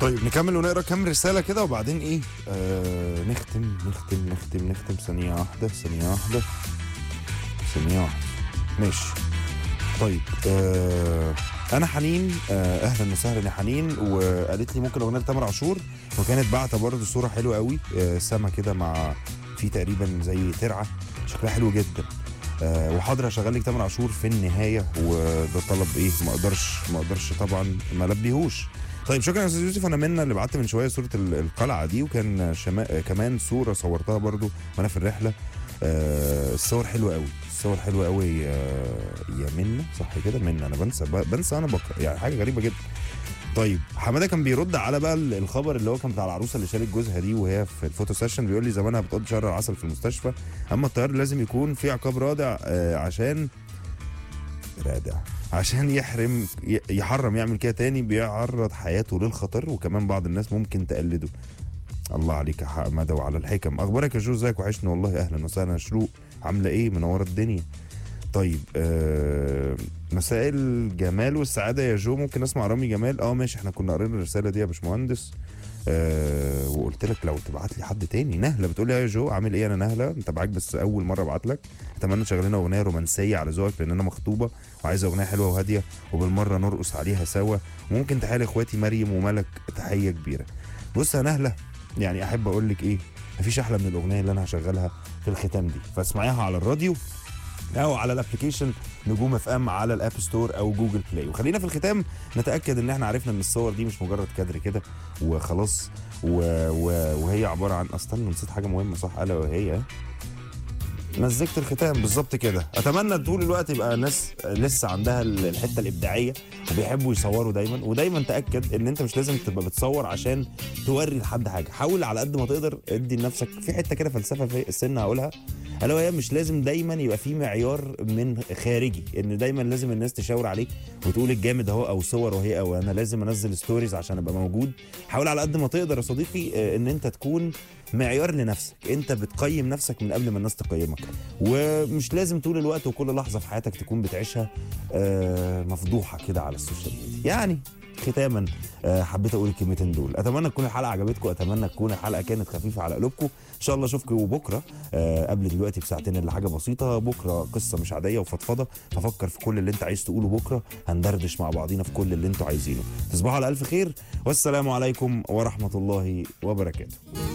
طيب نكمل ونقرا كام رساله كده وبعدين ايه آه نختم نختم نختم نختم ثانيه واحده ثانيه واحده ثانيه واحده ماشي طيب آه انا حنين آه اهلا وسهلا يا حنين وقالت لي ممكن اغنيه تامر عاشور وكانت باعته برضه صوره حلوه قوي آه سما كده مع في تقريبا زي ترعه شكلها حلو جدا آه وحاضر هشغل لك تامر عاشور في النهايه وده طلب ايه ما اقدرش ما اقدرش طبعا ما لبيهوش طيب شكرا يا استاذ يوسف انا منا اللي بعت من شويه صوره ال- القلعه دي وكان شما... كمان صوره صورتها برضو وانا في الرحله آه الصور حلوه قوي الصور حلوه قوي يا يا منا صح كده منا انا بنسى ب- بنسى انا بقرا يعني حاجه غريبه جدا طيب حماده كان بيرد على بقى ال- الخبر اللي هو كان بتاع العروسه اللي شالت جوزها دي وهي في الفوتو سيشن بيقول لي زمانها بتقضي شهر العسل في المستشفى اما الطيار لازم يكون في عقاب رادع آه عشان رادع عشان يحرم ي- يحرم يعمل كده تاني بيعرض حياته للخطر وكمان بعض الناس ممكن تقلده الله عليك يا حماده وعلى الحكم اخبارك يا جو ازيك وحشني والله اهلا وسهلا يا شروق عامله ايه منوره الدنيا طيب آه مساء الجمال والسعاده يا جو ممكن اسمع رامي جمال اه ماشي احنا كنا قارين الرساله دي يا باشمهندس آه وقلت لك لو تبعت لي حد تاني نهله بتقول لي يا جو عامل ايه انا نهله متابعاك بس اول مره ابعت لك اتمنى تشغل لنا اغنيه رومانسيه على ذوقك لان انا مخطوبه وعايزه اغنيه حلوه وهاديه وبالمره نرقص عليها سوا وممكن تحيي لاخواتي مريم وملك تحيه كبيره بص يا نهله يعني احب اقول لك ايه مفيش احلى من الاغنيه اللي انا هشغلها في الختام دي فاسمعيها على الراديو او على الابلكيشن نجوم اف ام على الاب ستور او جوجل بلاي وخلينا في الختام نتاكد ان احنا عرفنا ان الصور دي مش مجرد كادر كده وخلاص و... و... وهي عباره عن اصلا نسيت حاجه مهمه صح الا وهي مزجت الختام بالظبط كده اتمنى طول الوقت يبقى الناس لسه عندها ال- الحته الابداعيه وبيحبوا يصوروا دايما ودايما تاكد ان انت مش لازم تبقى بتصور عشان توري لحد حاجه حاول على قد ما تقدر ادي لنفسك في حته كده فلسفه في السن هقولها الا وهي مش لازم دايما يبقى في معيار من خارجي ان دايما لازم الناس تشاور عليك وتقول الجامد اهو او صور وهي او انا لازم انزل ستوريز عشان ابقى موجود حاول على قد ما تقدر يا صديقي آه، ان انت تكون معيار لنفسك انت بتقيم نفسك من قبل ما الناس تقيمك ومش لازم طول الوقت وكل لحظه في حياتك تكون بتعيشها آه، مفضوحه كده على السوشيال ميديا يعني ختاما آه، حبيت اقول الكلمتين دول اتمنى تكون الحلقه عجبتكم اتمنى تكون الحلقه كانت خفيفه على قلوبكم ان شاء الله اشوفكم بكره آه، قبل دلوقتي بساعتين الا حاجه بسيطه بكره قصه مش عاديه وفضفضه ففكر في كل اللي انت عايز تقوله بكره هندردش مع بعضينا في كل اللي انتوا عايزينه تصبحوا على الف خير والسلام عليكم ورحمه الله وبركاته